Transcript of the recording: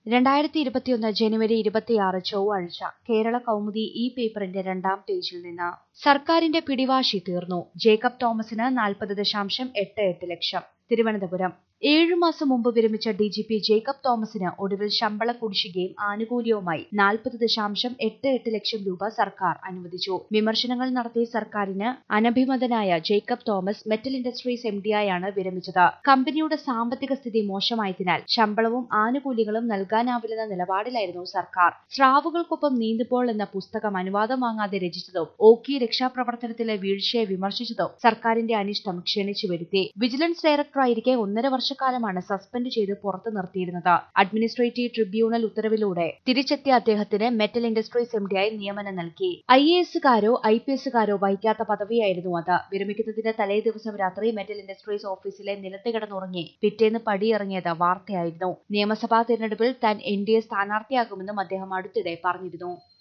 രണ്ടായിരത്തി ഇരുപത്തിയൊന്ന് ജനുവരി ഇരുപത്തിയാറ് ചൊവ്വാഴ്ച കേരള കൗമുദി ഈ പേപ്പറിന്റെ രണ്ടാം പേജിൽ നിന്ന് സർക്കാരിന്റെ പിടിവാശി തീർന്നു ജേക്കബ് തോമസിന് നാൽപ്പത് ദശാംശം എട്ട് എട്ട് ലക്ഷം തിരുവനന്തപുരം ഏഴു മാസം മുമ്പ് വിരമിച്ച ഡി ജി പി ജേക്കബ് തോമസിന് ഒടുവിൽ ശമ്പള കുടിശ്ശികയും ആനുകൂല്യവുമായി നാൽപ്പത് ദശാംശം എട്ട് എട്ട് ലക്ഷം രൂപ സർക്കാർ അനുവദിച്ചു വിമർശനങ്ങൾ നടത്തിയ സർക്കാരിന് അനഭിമതനായ Jacob Thomas metal industries M ഡിയായാണ് വിരമിച്ചത് കമ്പനിയുടെ സാമ്പത്തിക സ്ഥിതി മോശമായതിനാൽ ശമ്പളവും ആനുകൂല്യങ്ങളും നൽകാനാവില്ലെന്ന നിലപാടിലായിരുന്നു സർക്കാർ സ്രാവുകൾക്കൊപ്പം നീന്തുമ്പോൾ എന്ന പുസ്തകം അനുവാദം വാങ്ങാതെ രചിച്ചതും ഓക്കി രക്ഷാപ്രവർത്തനത്തിലെ വീഴ്ചയെ വിമർശിച്ചതും സർക്കാരിന്റെ അനിഷ്ടം ക്ഷണിച്ചു വരുത്തി വിജിലൻസ് ഡയറക്ടറായിരിക്കെ ഒന്നര വർഷക്കാലമാണ് സസ്പെൻഡ് ചെയ്ത് പുറത്തു നിർത്തിയിരുന്നത് അഡ്മിനിസ്ട്രേറ്റീവ് ട്രിബ്യൂണൽ ഉത്തരവിലൂടെ തിരിച്ചെത്തിയ അദ്ദേഹത്തിന് മെറ്റൽ ഇൻഡസ്ട്രീസ് എം ഡിയായി നിയമനം നൽകി ഐ എ എസുകാരോ ഐ പി എസുകാരോ വഹിക്കാത്ത പദവിയായിരുന്നു അത് വിരമിക്കുന്നതിന്റെ തലേ ദിവസം രാത്രി മെറ്റൽ ഇൻഡസ്ട്രീസ് ഓഫീസിലെ നിലത്ത് കിടന്നുറങ്ങി പിറ്റേന്ന് പടിയിറങ്ങിയത് വാർത്തയായിരുന്നു നിയമസഭാ തെരഞ്ഞെടുപ്പിൽ താൻ എൻ ഡി എ സ്ഥാനാർത്ഥിയാകുമെന്നും അദ്ദേഹം അടുത്തിടെ പറഞ്ഞിരുന്നു